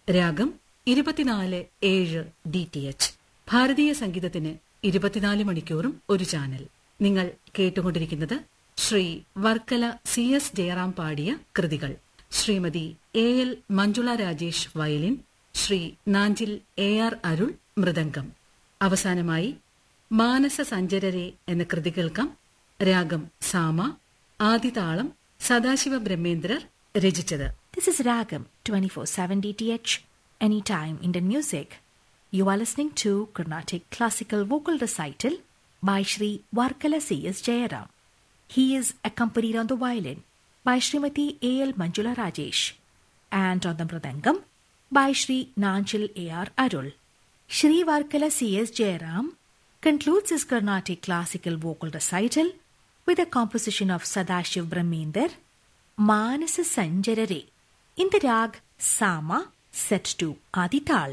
രാഗം ഇരുപത്തിനാല് ഏഴ് ഡി ടി എച്ച് ഭാരതീയ സംഗീതത്തിന് ഇരുപത്തിനാല് മണിക്കൂറും ഒരു ചാനൽ നിങ്ങൾ കേട്ടുകൊണ്ടിരിക്കുന്നത് ശ്രീ വർക്കല സി എസ് ജയറാം പാടിയ കൃതികൾ Shrimati A L Manjula Rajesh violin Shri Nanjil A R Arul mridangam അവസാനമായി മാനസ സഞ്ചരരെ എന്ന കൃതി കേൾക്കാം രാഗം സാമ ആദിതാളം സദാശിവ ബ്രഹ്മേന്ദ്രർ രചിച്ചത് This is Ragam 24/7 DTH Anytime Indian Music. You are listening to Carnatic Classical Vocal Recital by Sri Varkala C.S. Jayaram. He is accompanied on the violin by Srimati A.L. Manjula Rajesh and on the mridangam by Sri Nanchil A.R. Arul. Sri Varkala C.S. Jayaram concludes his Carnatic Classical Vocal Recital with a composition of Sadashiv Brahmender Manasa Sanjarare in the rag Sama set to Adital.